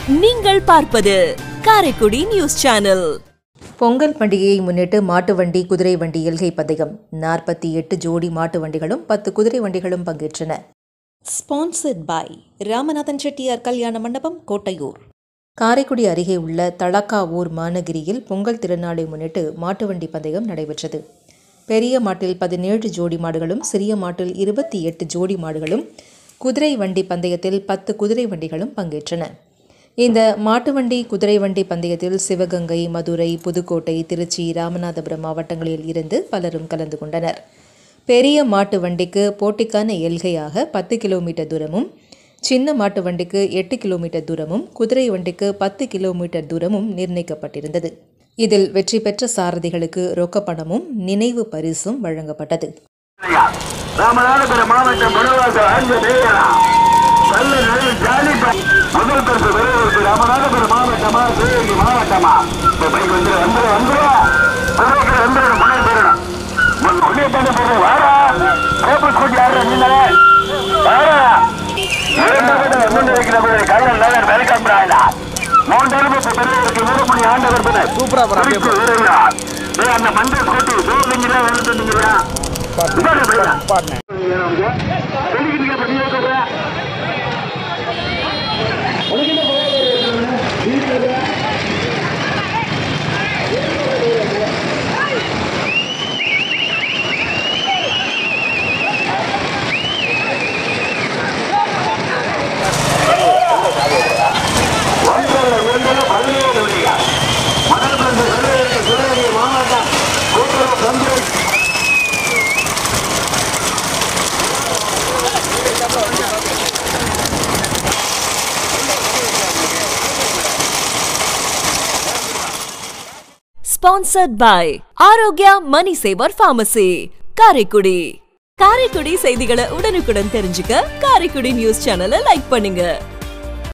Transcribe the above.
நீங்கள் பார்ப்பது Karaikudi news channel Pongal பண்டிகையை முன்னிட்டு மாட்டு வண்டி குதிரை வண்டி எல்கை பந்தயம் நாற்பத்தி எட்டு ஜோடி மாட்டு வண்டிகளும் பத்து குதிரை வண்டிகளும் பங்கேற்றன ஸ்பான்சர்ட் பை ராமநாதன் செட்டியார் கல்யாண மண்டபம் கோட்டையூர் காரைக்குடி அருகே உள்ள தலக்காவூர் மானகிரியில் பொங்கல் திருநாளை முன்னிட்டு மாட்டு வண்டி பந்தயம் நடைபெற்றது பெரிய மாட்டில் பதினேழு ஜோடி மாடுகளும் சிறிய மாட்டில் இருபத்தி எட்டு ஜோடி மாடுகளும் குதிரை வண்டி பந்தயத்தில் பத்து குதிரை வண்டிகளும் பங்கேற்றன இந்த மாட்டு வண்டி குதிரை வண்டி பந்தயத்தில் சிவகங்கை மதுரை புதுக்கோட்டை திருச்சி ராமநாதபுரம் மாவட்டங்களில் இருந்து பலரும் கலந்து கொண்டனர் பெரிய மாட்டு வண்டிக்கு போட்டிக்கான எல்கையாக பத்து கிலோமீட்டர் தூரமும் சின்ன மாட்டு வண்டிக்கு எட்டு கிலோமீட்டர் தூரமும் குதிரை வண்டிக்கு பத்து கிலோமீட்டர் தூரமும் நிர்ணயிக்கப்பட்டிருந்தது இதில் வெற்றி பெற்ற சாரதிகளுக்கு ரொக்கப்பணமும் நினைவு பரிசும் வழங்கப்பட்டது ராமநாதபுரம் மாவட்டம் மனுவாசல் ஆஞ்சநேயரா நல்ல நல்ல ஜாலி பை- முதல் பரிசு பெறுவதற்கு ராமநாதபுரம் மாவட்டமா சிவகங்கை மாவட்டமா இந்த பைக் வந்துரு வந்துரு வந்துரு வந்துரு வந்துரு முன்னே போயிடணும் முன் முன்னே பண்ண போறேன் வாடா பேப்பர் கூட்டி ஆடுற நீங்களே வாடா இரண்டாவது முன்னே வைக்கிற போது கல்லல் நகர் வெல்கம் பிராண்டா மூன்றாவது பெறுவதற்கு நூறு மணி ஆண்டவர் சூப்பரா அந்த மஞ்சள் கூட்டி சோர்லிங்களா வந்து சொன்னீங்களா மாவட்டம் கூட்டுறவு சந்தை sponsored by Arokkiya money saver pharmacy Karaikudi Karaikudi செய்திகளை உடனுக்குடன் தெரிஞ்சுக்க காரைக்குடி நியூஸ் சேனலை லைக் பண்ணுங்க